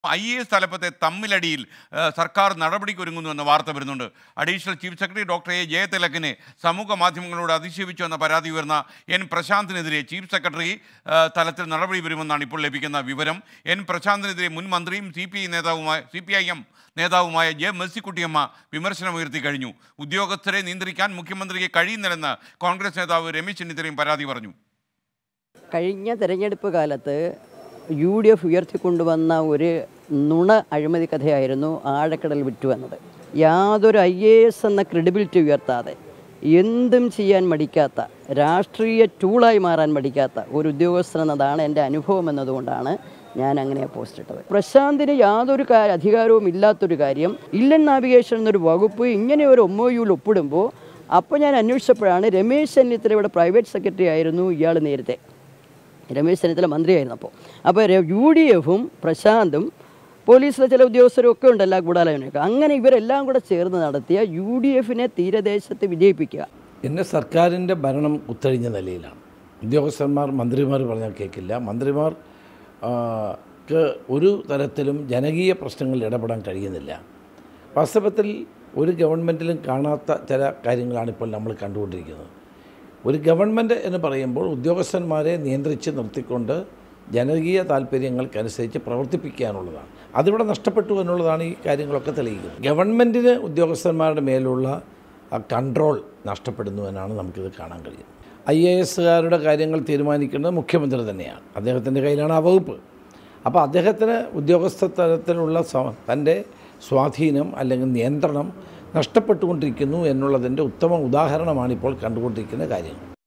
I A S തലപ്പത്തെ തമ്മിലടിയിൽ ആ, സർക്കാർ നടപടിക്കൊരുങ്ങുന്നു എന്ന വാർത്ത വരുന്നുണ്ട് additional chief secretary doctor A ജയതിലകിനെ സമൂഹ മാധ്യമങ്ങളോട് അധിക്ഷേപിച്ചു എന്ന പരാതി ഉയർന്ന എൻ പ്രശാന്തിനെതിരെ ചീഫ് സെക്രട്ടറി ആ, തലത്തിൽ നടപടി വരുമെന്നാണ് ഇപ്പോൾ ലഭിക്കുന്ന വിവരം എൻ പ്രശാന്തിനെതിരെ മുൻ മന്ത്രിയും സി പി ഐ നേതാവുമായ സി പി ഐ എം നേതാവുമായ ജെ മെസ്സിക്കുട്ടിയമ്മ വിമർശനമുയർത്തി കഴിഞ്ഞു ഉദ്യോഗസ്ഥരെ നിയന്ത്രിക്കാൻ മുഖ്യമന്ത്രിക്ക് കഴിയുന്നില്ലെന്ന് കോൺഗ്രസ് നേതാവ് രമേശ് ചെന്നിത്തലയും പരാതി പറഞ്ഞു കഴിഞ്ഞ തെരഞ്ഞെടുപ്പ് കാലത്ത് യു ഡി എഫ് ഉയർത്തിക്കൊണ്ടുവന്ന ഒരു നുണ അഴിമതി കഥയായിരുന്നു ആഴക്കടൽ വിറ്റു എന്നത് യാതൊരു ഐ എ എസ് എന്ന ക്രെഡിബിലിറ്റി ഉയർത്താതെ എന്തും ചെയ്യാൻ മടിക്കാത്ത രാഷ്ട്രീയ ടൂളായി മാറാൻ മടിക്കാത്ത ഒരു ഉദ്യോഗസ്ഥൻ എന്നതാണ് എൻ്റെ അനുഭവം എന്നതുകൊണ്ടാണ് ഞാൻ അങ്ങനെ പോസ്റ്റ് ഇട്ടത് പ്രശാന്തിന് യാതൊരു കാ അധികാരവും ഇല്ലാത്തൊരു കാര്യം ഇല്ലൻ നാവിഗേഷൻ എന്നൊരു വകുപ്പ് ഇങ്ങനെ ഒരു ഒമ്മോ യുയിൽ ഒപ്പിടുമ്പോൾ അപ്പോൾ ഞാൻ അന്വേഷിച്ചപ്പോഴാണ് രമേശ് ചെന്നിത്തലയുടെ പ്രൈവറ്റ് സെക്രട്ടറി ആയിരുന്നു ഇയാൾ നേരത്തെ രമേശ് ചെന്നിത്തല മന്ത്രിയായിരുന്നു അപ്പോൾ അപ്പോൾ യു ഡി എഫും പ്രശാന്തും പോലീസിലെ ചില ഉദ്യോഗസ്ഥരും ഒക്കെ ഉണ്ട് എല്ലാ ഗൂഢാലോചനയൊക്കെ അങ്ങനെ ഇവരെല്ലാം കൂടെ ചേർന്ന് നടത്തിയ യു ഡി എഫിനെ തീരദേശത്ത് വിജയിപ്പിക്കുക പിന്നെ സർക്കാരിൻ്റെ ഭരണം കുത്തഴിഞ്ഞ നിലയിലാണ് ഉദ്യോഗസ്ഥന്മാർ മന്ത്രിമാർ പറഞ്ഞാൽ കേൾക്കില്ല മന്ത്രിമാർ ആ, ക്ക് ഒരു തരത്തിലും ജനകീയ പ്രശ്നങ്ങളിൽ ഇടപെടാൻ കഴിയുന്നില്ല വാസ്തവത്തിൽ ഒരു ഗവൺമെൻറ്റിലും കാണാത്ത ചില കാര്യങ്ങളാണ് ഇപ്പോൾ നമ്മൾ കണ്ടുകൊണ്ടിരിക്കുന്നത് ഒരു ഗവൺമെൻറ് എന്ന് പറയുമ്പോൾ ഉദ്യോഗസ്ഥന്മാരെ നിയന്ത്രിച്ച് നിർത്തിക്കൊണ്ട് ജനകീയ താല്പര്യങ്ങൾക്കനുസരിച്ച് പ്രവർത്തിപ്പിക്കാനുള്ളതാണ് അതിവിടെ നഷ്ടപ്പെട്ടു എന്നുള്ളതാണ് ഈ കാര്യങ്ങളൊക്കെ തെളിയിക്കുന്നത് ഗവൺമെൻറ്റിന് ഉദ്യോഗസ്ഥന്മാരുടെ മേലുള്ള ആ കൺട്രോൾ നഷ്ടപ്പെടുന്നു എന്നാണ് നമുക്കിത് കാണാൻ കഴിയുന്നത് ഐ എ എസുകാരുടെ കാര്യങ്ങൾ തീരുമാനിക്കുന്നത് മുഖ്യമന്ത്രി തന്നെയാണ് അദ്ദേഹത്തിൻ്റെ കയ്യിലാണ് ആ വകുപ്പ് അപ്പോൾ അദ്ദേഹത്തിന് ഉദ്യോഗസ്ഥ തലത്തിലുള്ള സ- തൻ്റെ സ്വാധീനം അല്ലെങ്കിൽ നിയന്ത്രണം നഷ്ടപ്പെട്ടുകൊണ്ടിരിക്കുന്നു എന്നുള്ളതിൻ്റെ ഉത്തമ ഉദാഹരണമാണ് ഇപ്പോൾ കണ്ടുകൊണ്ടിരിക്കുന്ന കാര്യങ്ങൾ